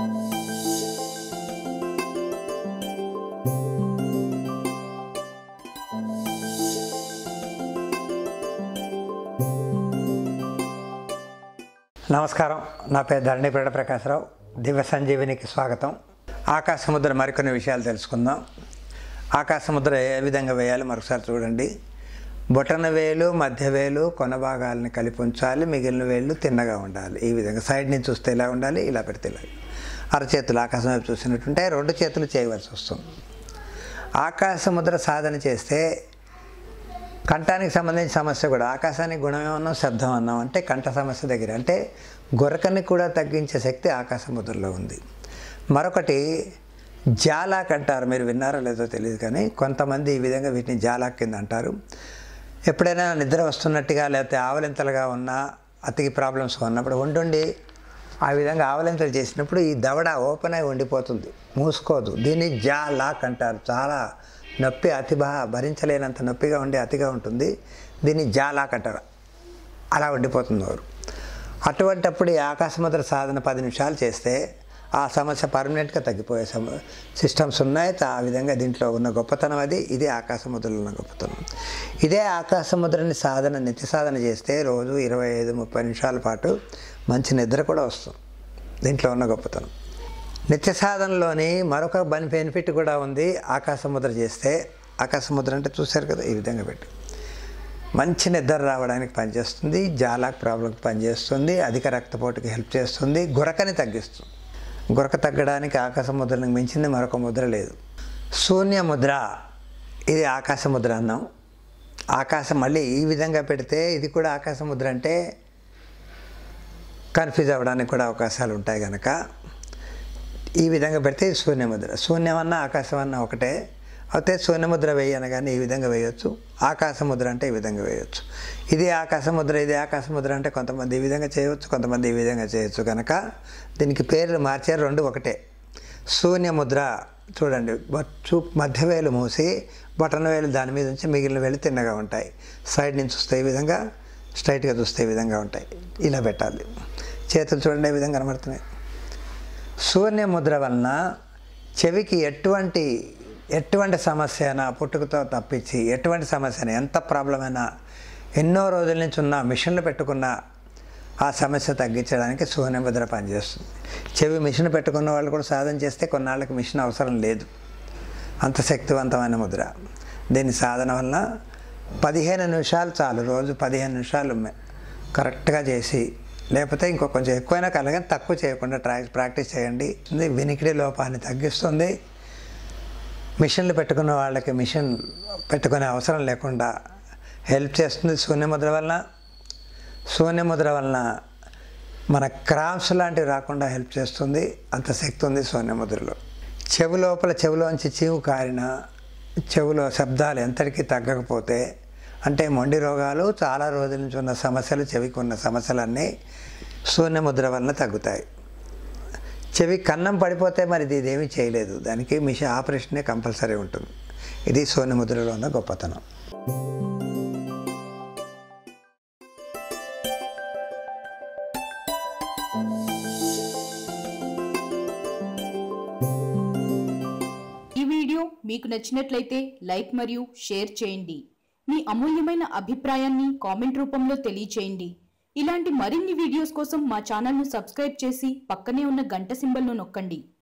నమస్కారం నా పేరు ధరణిపేట ప్రకాశరావు దివ్య సంజీవినికి స్వాగతం ఆకాశముద్ర మరికొన్ని విషయాలు తెలుసుకుందాం ఆకాశముద్ర ఏ విధంగా వేయాలి మరొకసారి చూడండి బొటన వేలు మధ్య వేలు కొన భాగాలని కలిపి ఉంచాలి మిగిలిన వేళ్ళు తిన్నగా ఉండాలి ఈ విధంగా సైడ్ నుంచి చూస్తే ఇలా ఉండాలి ఇలా పెడితే ఇలా అరచేతులు ఆకాశం వైపు చూసినట్టుంటే రెండు చేతులు చేయవలసి వస్తుంది ఆకాశముద్ర సాధన చేస్తే కంఠానికి సంబంధించిన సమస్య కూడా ఆకాశానికి గుణం ఏమన్నాం శబ్దం అన్నాం అంటే కంఠ సమస్య దగ్గర అంటే గొరకని కూడా తగ్గించే శక్తి ఆకాశ ముద్రలో ఉంది మరొకటి జాలాక్ అంటారు మీరు విన్నారో లేదో తెలియదు కానీ కొంతమంది ఈ విధంగా వీటిని జాలాక్ కింద అంటారు ఎప్పుడైనా నిద్ర వస్తున్నట్టుగా లేకపోతే ఆవలింతలుగా ఉన్నా అతికి ప్రాబ్లమ్స్ ఉన్నప్పుడు ఉండుండి ఆ విధంగా ఆవలింతలు చేసినప్పుడు ఈ దవడ ఓపెన్ అయి ఉండిపోతుంది మూసుకోదు దీన్ని జా లాక్ అంటారు చాలా నొప్పి అతి బా భరించలేనంత నొప్పిగా ఉండి అతిగా ఉంటుంది దీన్ని జా లాక్ అంటారు అలా ఉండిపోతుంది వారు అటువంటప్పుడు ఈ ఆకాశముద్ర సాధన పది నిమిషాలు చేస్తే ఆ సమస్య పర్మనెంట్గా తగ్గిపోయే సమ సిస్టమ్స్ ఉన్నాయి ఆ విధంగా దీంట్లో ఉన్న గొప్పతనం అది ఇదే ఆకాశముద్రలో ఉన్న గొప్పతనం ఇదే ఆకాశముద్రని సాధన నిత్య సాధన చేస్తే రోజు ఇరవై ఐదు ముప్పై నిమిషాల పాటు మంచి నిద్ర కూడా వస్తుంది దీంట్లో ఉన్న గొప్పతనం నిత్య సాధనలోని మరొక బెన్ బెనిఫిట్ కూడా ఉంది ఆకాశముద్ర చేస్తే ఆకాశముద్ర అంటే చూశారు కదా ఈ విధంగా పెట్టి మంచి నిద్ర రావడానికి పనిచేస్తుంది జాలాక్ ప్రాబ్లంకి పనిచేస్తుంది అధిక రక్తపోటుకి హెల్ప్ చేస్తుంది గురకని తగ్గిస్తుంది గురక తగ్గడానికి ఆకాశ ముద్రలకు మించింది మరొక ముద్ర లేదు శూన్య ముద్ర ఇది ఆకాశ ముద్ర అన్నాం ఆకాశం మళ్ళీ ఈ విధంగా పెడితే ఇది కూడా ఆకాశ ముద్ర అంటే కన్ఫ్యూజ్ అవ్వడానికి కూడా అవకాశాలు ఉంటాయి కనుక ఈ విధంగా పెడితే ఇది శూన్యముద్ర శూన్యమన్నా ఆకాశమన్నా ఒకటే అయితే శూన్యముద్ర వేయి అనగానే ఈ విధంగా వేయొచ్చు ఆకాశముద్ర అంటే ఈ విధంగా వేయొచ్చు ఇది ఆకాశముద్ర ఇది ఆకాశముద్ర అంటే కొంతమంది ఈ విధంగా చేయవచ్చు కొంతమంది ఈ విధంగా చేయొచ్చు కనుక దీనికి పేర్లు మార్చారు రెండు ఒకటే శూన్యముద్ర చూడండి చూ మధ్య వేలు మూసి బటన్ వేలు దాని మీద నుంచి మిగిలిన వేలు తిన్నగా ఉంటాయి సైడ్ నుంచి చూస్తే ఈ విధంగా స్ట్రైట్గా చూస్తే ఈ విధంగా ఉంటాయి ఇలా పెట్టాలి చేతులు చూడండి ఈ విధంగా కనబడుతున్నాయి శూన్య ముద్ర వలన చెవికి ఎటువంటి ఎటువంటి సమస్య అయినా పుట్టుకతో తప్పించి ఎటువంటి సమస్య అయినా ఎంత ప్రాబ్లం అయినా ఎన్నో రోజుల నుంచి ఉన్న మిషన్లు పెట్టుకున్న ఆ సమస్య తగ్గించడానికి శూన్య ముద్ర పనిచేస్తుంది చెవి మిషన్ పెట్టుకున్న వాళ్ళు కూడా సాధన చేస్తే కొన్నాళ్ళకి మిషన్ అవసరం లేదు అంత శక్తివంతమైన ముద్ర దీని సాధన వలన పదిహేను నిమిషాలు చాలు రోజు పదిహేను నిమిషాలు కరెక్ట్గా చేసి లేకపోతే ఇంకో కొంచెం ఎక్కువైనా కలగా తక్కువ చేయకుండా ట్రా ప్రాక్టీస్ చేయండి ఇది వినికిడి లోపాన్ని తగ్గిస్తుంది మిషన్లు పెట్టుకున్న వాళ్ళకి మిషన్ పెట్టుకునే అవసరం లేకుండా హెల్ప్ చేస్తుంది శూన్యముద్ర వలన శూన్యముద్ర వలన మన క్రామ్స్ లాంటివి రాకుండా హెల్ప్ చేస్తుంది అంత శక్తి ఉంది శూన్యముద్రలో చెవి లోపల చెవిలోంచి చీవు కారిన చెవిలో శబ్దాలు ఎంతటికీ తగ్గకపోతే అంటే మొండి రోగాలు చాలా రోజుల నుంచి ఉన్న సమస్యలు చెవికి ఉన్న సమస్యలన్నీ శూన్యముద్ర వలన తగ్గుతాయి చెవి కన్నం పడిపోతే మరి ఇది ఇదేమీ చేయలేదు దానికి మిషన్ ఆపరేషనే కంపల్సరీ ఉంటుంది ఇది శూన్యముద్రలో ఉన్న గొప్పతనం ఈ వీడియో మీకు నచ్చినట్లయితే లైక్ మరియు షేర్ చేయండి మీ అమూల్యమైన అభిప్రాయాన్ని కామెంట్ రూపంలో తెలియచేయండి ఇలాంటి మరిన్ని వీడియోస్ కోసం మా ఛానల్ను సబ్స్క్రైబ్ చేసి పక్కనే ఉన్న గంట సింబల్ను నొక్కండి